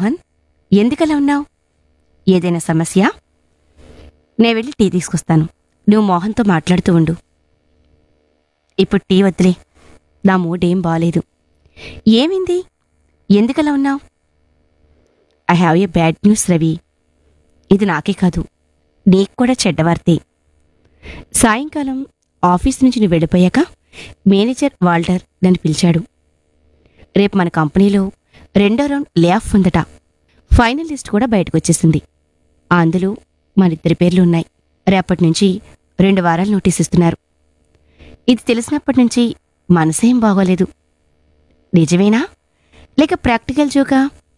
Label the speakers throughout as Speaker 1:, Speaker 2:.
Speaker 1: మోహన్ ఎందుకలా ఉన్నావు ఏదైనా సమస్య నే వెళ్ళి టీ తీసుకొస్తాను నువ్వు మోహన్తో మాట్లాడుతూ ఉండు ఇప్పుడు టీ వద్దులే నా మూడ్ ఏం బాలేదు ఏమైంది ఎందుకలా ఉన్నావు I have a bad news Ravi ఇది నాకే కాదు నీకు కూడా చెడ్డవార్తే సాయంకాలం ఆఫీస్ నుంచి నువ్వు వెళ్ళిపోయాక మేనేజర్ వాల్టర్ నన్ను పిలిచాడు రేపు మన కంపెనీలో రెండో రౌండ్ లే ఆఫ్ ఉందట ఫైనల్ లిస్ట్ కూడా బయటకు వచ్చేసింది అందులో మనిద్దరి పేర్లు ఉన్నాయి రేపటి నుంచి రెండు వారాలు నోటీస్ ఇస్తున్నారు ఇది తెలిసినప్పటి నుంచి మనసేం బాగోలేదు నిజమేనా లేక ప్రాక్టికల్ జోకా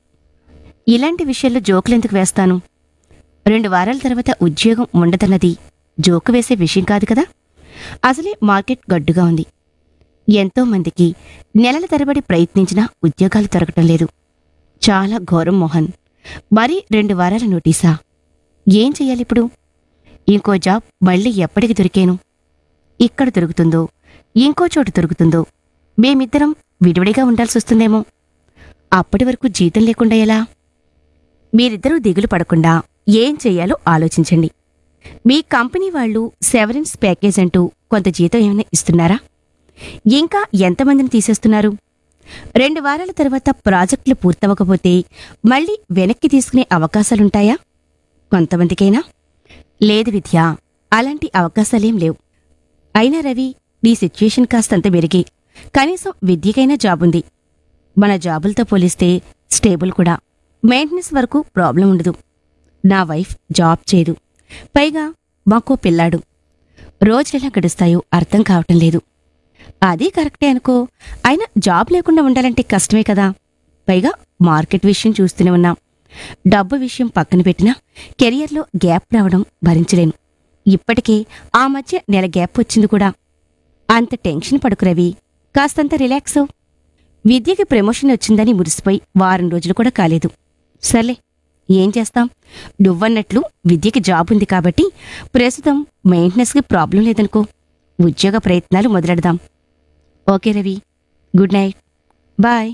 Speaker 1: ఇలాంటి విషయాల్లో జోకులు ఎందుకు వేస్తాను రెండు వారాల తర్వాత ఉద్యోగం ఉండదన్నది జోకు వేసే విషయం కాదు కదా అసలే మార్కెట్ గడ్డుగా ఉంది ఎంతో మందికి నెలల తరబడి ప్రయత్నించినా ఉద్యోగాలు దొరకటం లేదు చాలా ఘోరం మోహన్ మరీ రెండు వారాల నోటీసా ఏం చెయ్యాలిప్పుడు ఇంకో జాబ్ మళ్ళీ ఎప్పటికి దొరికేను ఇక్కడ దొరుకుతుందో ఇంకో చోటు దొరుకుతుందో మేమిద్దరం విడివిడిగా ఉండాల్సి వస్తుందేమో అప్పటి వరకు జీతం లేకుండా ఎలా మీరిద్దరూ దిగులు పడకుండా ఏం చెయ్యాలో ఆలోచించండి మీ కంపెనీ వాళ్ళు సెవరెన్స్ ప్యాకేజ్ అంటూ కొంత జీతం ఏమైనా ఇస్తున్నారా ఇంకా ఎంతమందిని తీసేస్తున్నారు రెండు వారాల తర్వాత ప్రాజెక్టులు పూర్తవకపోతే మళ్ళీ వెనక్కి తీసుకునే అవకాశాలుంటాయా కొంతమందికైనా లేదు విద్య అలాంటి అవకాశాలేం లేవు అయినా రవి నీ సిచ్యుయేషన్ కాస్తంత మెరిగి కనీసం విద్యకైనా జాబుంది మన జాబులతో పోలిస్తే స్టేబుల్ కూడా మెయింటెనెన్స్ వరకు ప్రాబ్లం ఉండదు నా వైఫ్ జాబ్ చేయదు పైగా మాకో పిల్లాడు రోజులెలా గడుస్తాయో అర్థం కావటం లేదు అది కరెక్టే అనుకో అయినా జాబ్ లేకుండా ఉండాలంటే కష్టమే కదా పైగా మార్కెట్ విషయం చూస్తూనే ఉన్నాం డబ్బు విషయం పక్కన పెట్టినా కెరియర్లో గ్యాప్ రావడం భరించలేను ఇప్పటికే ఆ మధ్య నెల గ్యాప్ వచ్చింది కూడా అంత టెన్షన్ పడుకు రవి కాస్తంత రిలాక్స్ అవ్ విద్యకి ప్రమోషన్ వచ్చిందని మురిసిపోయి వారం రోజులు కూడా కాలేదు సర్లే ఏం చేస్తాం నువ్వన్నట్లు విద్యకి జాబ్ ఉంది కాబట్టి ప్రస్తుతం మెయింటెనెన్స్కి ప్రాబ్లం లేదనుకో ఉద్యోగ ప్రయత్నాలు మొదలెడదాం okay Ravi good night bye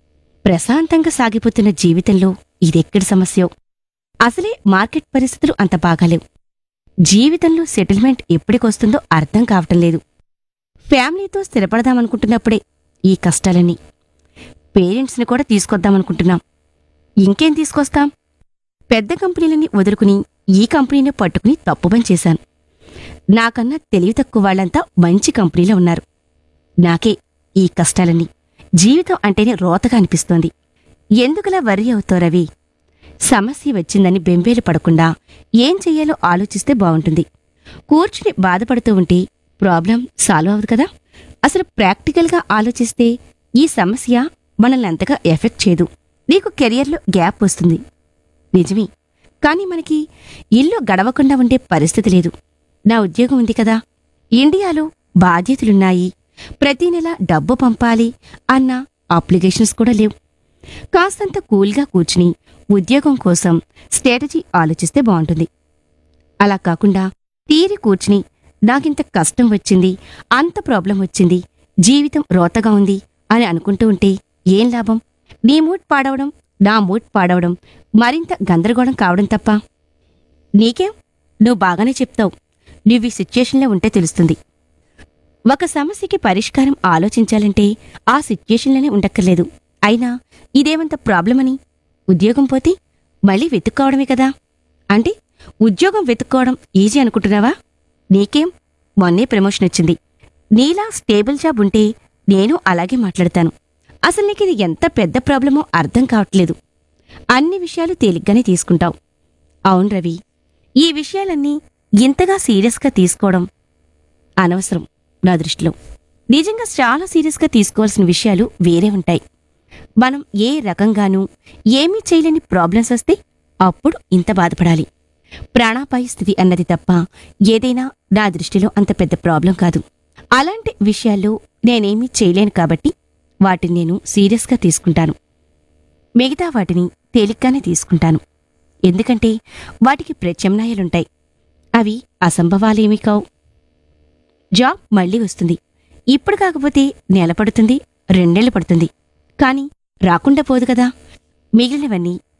Speaker 1: ప్రశాంతంగా సాగిపోతున్న జీవితంలో ఇదెక్కడి సమస్యో అసలే మార్కెట్ పరిస్థితులు అంత బాగాలేవు జీవితంలో సెటిల్మెంట్ ఎప్పటికొస్తుందో అర్థం కావటం లేదు ఫ్యామిలీతో స్థిరపడదామనుకుంటున్నప్పుడే ఈ కష్టాలన్నీ పేరెంట్స్ని కూడా తీసుకొద్దామనుకుంటున్నాం ఇంకేం తీసుకొస్తాం పెద్ద కంపెనీలని వదులుకుని ఈ కంపెనీని పట్టుకుని తప్పు పని చేశాను నాకన్నా తెలివి తక్కువ వాళ్ళంతా మంచి కంపెనీలో ఉన్నారు నాకే ఈ కష్టాలన్నీ జీవితం అంటేనే రోతగా అనిపిస్తోంది ఎందుకలా వర్రీ అవుతావు రవి సమస్య వచ్చిందని బెంబేలు పడకుండా ఏం చెయ్యాలో ఆలోచిస్తే బావుంటుంది కూర్చుని బాధపడుతూ ఉంటే ప్రాబ్లం సాల్వ్ అవ్వదు కదా అసలు ప్రాక్టికల్గా ఆలోచిస్తే ఈ సమస్య మనల్ని అంతగా ఎఫెక్ట్ చేయదు నీకు కెరియర్లో గ్యాప్ వస్తుంది నిజమే కానీ మనకి ఇల్లు గడవకుండా ఉండే పరిస్థితి లేదు నా ఉద్యోగం ఉంది కదా ఇండియాలో బాధ్యతలున్నాయి ప్రతి నెల డబ్బు పంపాలి అన్న అప్లికేషన్స్ కూడా లేవు కాస్తంత కూల్గా కూర్చుని ఉద్యోగం కోసం స్ట్రాటజీ ఆలోచిస్తే బాగుంటుంది అలా కాకుండా తీరి కూర్చుని నాకింత కష్టం వచ్చింది అంత ప్రాబ్లం వచ్చింది జీవితం రోతగా ఉంది అని అనుకుంటూ ఉంటే ఏం లాభం నీ మూడ్ పాడవడం నా మూడ్ పాడవడం మరింత గందరగోళం కావడం తప్ప నీకేం నువ్వు బాగానే చెప్తావు నువ్వు ఈ సిచ్యుయేషన్లో ఉంటే తెలుస్తుంది ఒక సమస్యకి పరిష్కారం ఆలోచించాలంటే ఆ సిచ్యుయేషన్లోనే ఉండక్కర్లేదు అయినా ఇదేమంత ప్రాబ్లమని ఉద్యోగం పోతే మళ్ళీ వెతుక్కోవడమే కదా అంటే ఉద్యోగం వెతుక్కోవడం ఈజీ అనుకుంటున్నావా నీకేం మొన్నే ప్రమోషన్ వచ్చింది నీలా స్టేబుల్ జాబ్ ఉంటే నేను అలాగే మాట్లాడతాను అసలు నీకు ఇది ఎంత పెద్ద ప్రాబ్లమో అర్థం కావట్లేదు అన్ని విషయాలు తేలిగ్గానే తీసుకుంటావు అవును రవి ఈ విషయాలన్నీ ఇంతగా సీరియస్గా తీసుకోవడం అనవసరం నా దృష్టిలో నిజంగా చాలా సీరియస్గా తీసుకోవాల్సిన విషయాలు వేరే ఉంటాయి మనం ఏ రకంగానూ ఏమీ చేయలేని ప్రాబ్లమ్స్ వస్తే అప్పుడు ఇంత బాధపడాలి ప్రాణాపాయ స్థితి అన్నది తప్ప ఏదైనా నా దృష్టిలో అంత పెద్ద ప్రాబ్లం కాదు అలాంటి విషయాల్లో నేనేమీ చేయలేను కాబట్టి వాటిని నేను సీరియస్గా తీసుకుంటాను మిగతా వాటిని తేలిగ్గానే తీసుకుంటాను ఎందుకంటే వాటికి ప్రత్యామ్నాయాలుంటాయి అవి అసంభవాలేమీ కావు జాబ్ మళ్ళీ వస్తుంది ఇప్పుడు కాకపోతే నెల పడుతుంది రెండేళ్లు పడుతుంది కానీ రాకుండా పోదు కదా మిగిలినవన్నీ